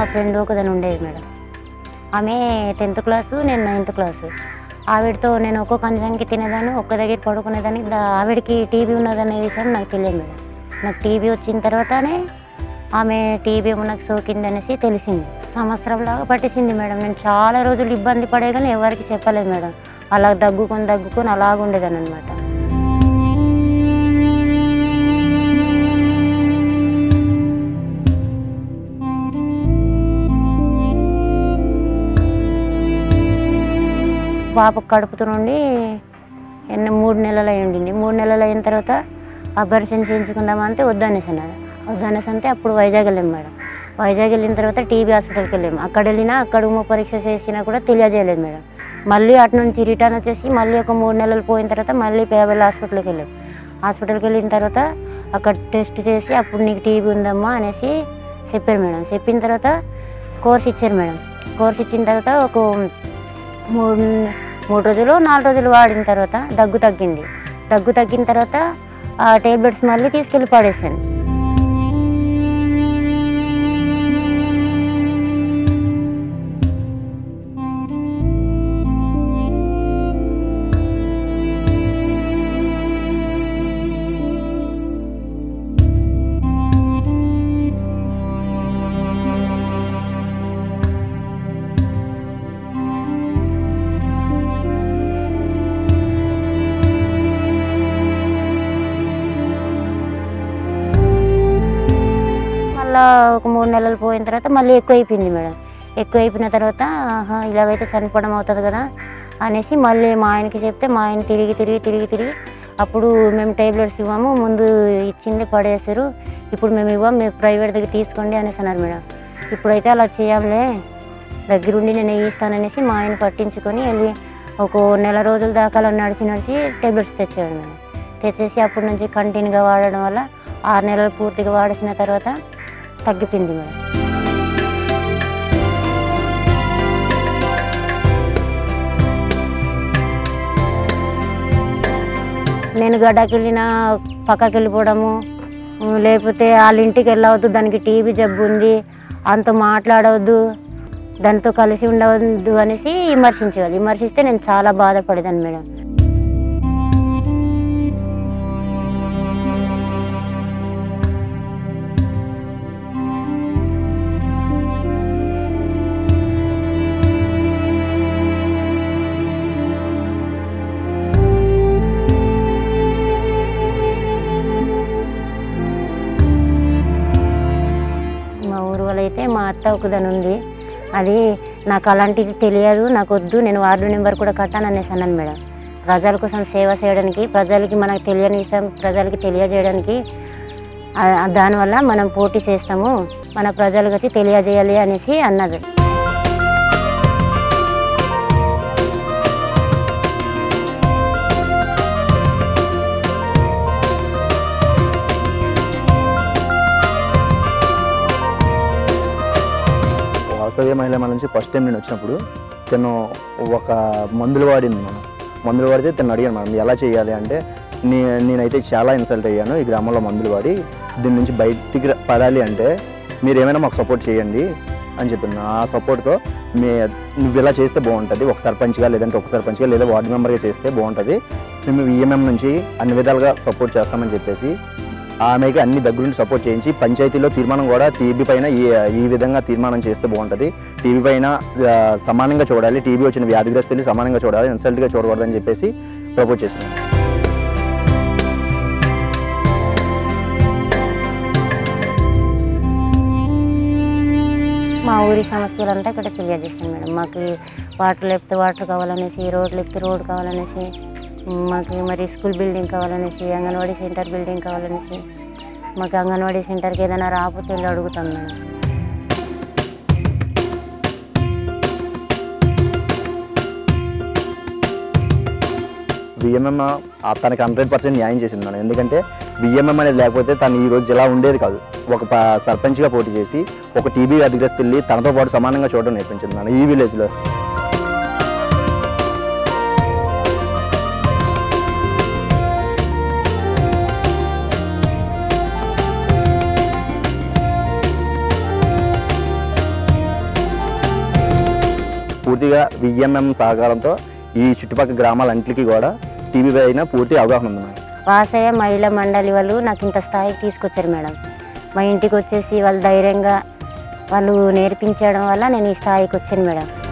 friend ఒకదని ఉండేది madam ఆమె tenth class నేను నైన్త్ క్లాసు ఆవిడతో నేను ఒక్కొక్క అంశంకి తినేదాన్ని ఒక్క దగ్గర పడుకునేదాన్ని దా- ఆవిడకి టీవీ ఉన్నదనే విషయం నాకు తెలియదు మేడం నాకు టీవీ వచ్చిన తర్వాతనే ఆమె టీవీ ఏమో నాకు సోకింది అనేసి తెలిసింది సంవత్సరం లాగా పట్టేసింది మేడం నేను చాలా రోజులు ఇబ్బంది పడే కానీ ఎవరికి చెప్పలేదు మేడం అలా దగ్గుకొని దగ్గుకొని అలాగ ఉండేదాన్ని అనమాట పాప కడుపుతో నుండి ఎన్ని మూడు నెలలు అయి ఉండింది మూడు నెలలు అయిన తర్వాత ఆపరేషన్ చేయించుకుందామంటే వద్దనేసి అన్నారు వద్దనేసి అంటే అప్పుడు వైజాగ్ వెళ్ళాం మేడం వైజాగ్ వెళ్ళిన తర్వాత టీబీ హాస్పిటల్కి వెళ్ళాము అక్కడ వెళ్ళినా అక్కడ ఉమ్మ పరీక్ష చేసినా కూడా తెలియజేయలేదు మేడం మళ్ళీ అటు నుంచి రిటర్న్ వచ్చేసి మళ్ళీ ఒక మూడు నెలలు పోయిన తర్వాత మళ్ళీ పేబల్ హాస్పిటల్కి వెళ్ళాం హాస్పిటల్కి వెళ్ళిన తర్వాత అక్కడ టెస్ట్ చేసి అప్పుడు నీకు టీబీ ఉందమ్మా అనేసి చెప్పారు మేడం చెప్పిన తర్వాత కోర్స్ ఇచ్చారు మేడం కోర్స్ ఇచ్చిన తర్వాత ఒక మూడు మూడు రోజులు నాలుగు రోజులు వాడిన తర్వాత దగ్గు తగ్గింది దగ్గు తగ్గిన తర్వాత ఆ టేబ్లెట్స్ మళ్ళీ తీసుకెళ్ళి పడేసాను మళ్ళా ఒక మూడు నెలలు పోయిన తర్వాత మళ్ళీ ఎక్కువ అయిపోయింది మేడం ఎక్కువ అయిపోయిన తర్వాత ఆహా, ఇలాగైతే చనిపోవడం అవుతుంది కదా అనేసి మళ్ళీ మా ఆయనకి చెప్తే మా ఆయన తిరిగి తిరిగి తిరిగి తిరిగి అప్పుడు మేము టేబ్లెట్స్ ఇవ్వము ముందు ఇచ్చింది పడేసారు ఇప్పుడు మేము ఇవ్వం మీరు ప్రైవేట్ దగ్గర తీసుకోండి అనేసి అన్నారు మేడం ఇప్పుడైతే అలా చేయాలే దగ్గరుండి నేను ఇస్తాననేసి మా ఆయన పట్టించుకొని వెళ్ళి ఒక నెల రోజుల దాకా అలా నడిచి నడిచి టేబ్లెట్స్ తెచ్చాడు మేడం తెచ్చేసి అప్పటి నుంచి కంటిన్యూగా వాడడం వల్ల ఆరు నెలలు పూర్తిగా వాడేసిన తర్వాత తగ్గిపోయింది మేడం నేను గడ్డకి వెళ్ళినా పక్కకి వెళ్ళిపోవడము ఉమ్, లేకపోతే వాళ్ళ ఇంటికి వెళ్ళవద్దు దానికి టీబీ జబ్బు ఉంది అంత మాట్లాడవద్దు దాంతో కలిసి ఉండవద్దు అనేసి విమర్శించేవాళ్ళు విమర్శిస్తే నేను చాలా బాధపడేదాన్ని మేడం మా ఊరు వాళ్ళైతే మా అత్త ఒకదాని ఉంది అది నాకు అలాంటిది తెలియదు నాకు వద్దు నేను వార్డు నెంబర్ కూడా కట్టాను అనేసి అన్నాను మేడం ప్రజల కోసం సేవ చేయడానికి ప్రజలకి మనకు తెలియని విషయం ప్రజలకి తెలియజేయడానికి ఆ- దానివల్ల మనం పోటీ చేస్తాము మన ప్రజలకు తెలియజేయాలి అనేసి అన్నది వాసవ్య మహిళ మన నుంచి ఫస్ట్ టైం నేను వచ్చినప్పుడు తను ఒక మందులు వాడింది మనం మందులు వాడితే తను అడిగాను మనం ఎలా చేయాలి అంటే నే నేనైతే చాలా ఇన్సల్ట్ అయ్యాను ఈ గ్రామంలో మందులు వాడి దీని నుంచి బయటికి ర- పడాలి అంటే మీరు ఏమైనా మాకు సపోర్ట్ చేయండి అని చెప్పింది ఆ సపోర్ట్తో మీ నువ్వు ఇలా చేస్తే బాగుంటుంది ఒక సర్పంచ్గా లేదంటే ఒక సర్పంచ్గా లేదా వార్డు మెంబర్గా చేస్తే బాగుంటుంది మేము ఈఎంఎం నుంచి అన్ని విధాలుగా సపోర్ట్ చేస్తామని చెప్పేసి ఆమెకి అన్ని దగ్గరుండి సపోర్ట్ చేయించి పంచాయతీలో తీర్మానం కూడా టీబీ పైన ఈ ఈ విధంగా తీర్మానం చేస్తే బాగుంటుంది టీబీ పైన ఆ, సమానంగా చూడాలి టీబీ వచ్చిన వ్యాధిగ్రస్తులు సమానంగా చూడాలి ఇన్సల్ట్గా చూడకూడదని చెప్పేసి ప్రపోజ్ చేసినాం మా ఊరి సమస్యలంతా ఇక్కడ తెలియజేస్తాను మేడం మాకు వాటర్ లేకపోతే వాటర్ కావాలనేసి రోడ్ లేకపోతే రోడ్ కావాలనేసి మాకు మరి స్కూల్ బిల్డింగ్ కావాలనేసి అంగన్వాడీ సెంటర్ బిల్డింగ్ కావాలనేసి మాకు అంగన్వాడీ సెంటర్కి ఏదైనా రాకపోతే వెళ్ళి అడుగుతాం మేడం విఎంఎం తనకి హండ్రెడ్ పర్సెంట్ న్యాయం చేసింది మేడం ఎందుకంటే విఎంఎం అనేది లేకపోతే తను ఈ రోజు ఇలా ఉండేది కాదు ఒక ప- సర్పంచ్గా పోటీ చేసి ఒక టీబీ వ్యాధిగ్రస్తుల్ని తనతో పాటు సమానంగా చూడడం నేర్పించింది మేడం ఈ విలేజ్లో పూర్తిగా విఎంఎం సహకారంతో ఈ చుట్టుపక్కల గ్రామాలన్నింటికి కూడా టీబీ పైన పూర్తి అవగాహన ఉంది మేడం వాసయ్య మహిళా మండలి వాళ్ళు నాకు ఇంత స్థాయికి తీసుకొచ్చారు మేడం మా ఇంటికి వచ్చేసి వాళ్ళు ధైర్యంగా వాళ్ళు నేర్పించడం వల్ల నేను ఈ స్థాయికి వచ్చాను మేడం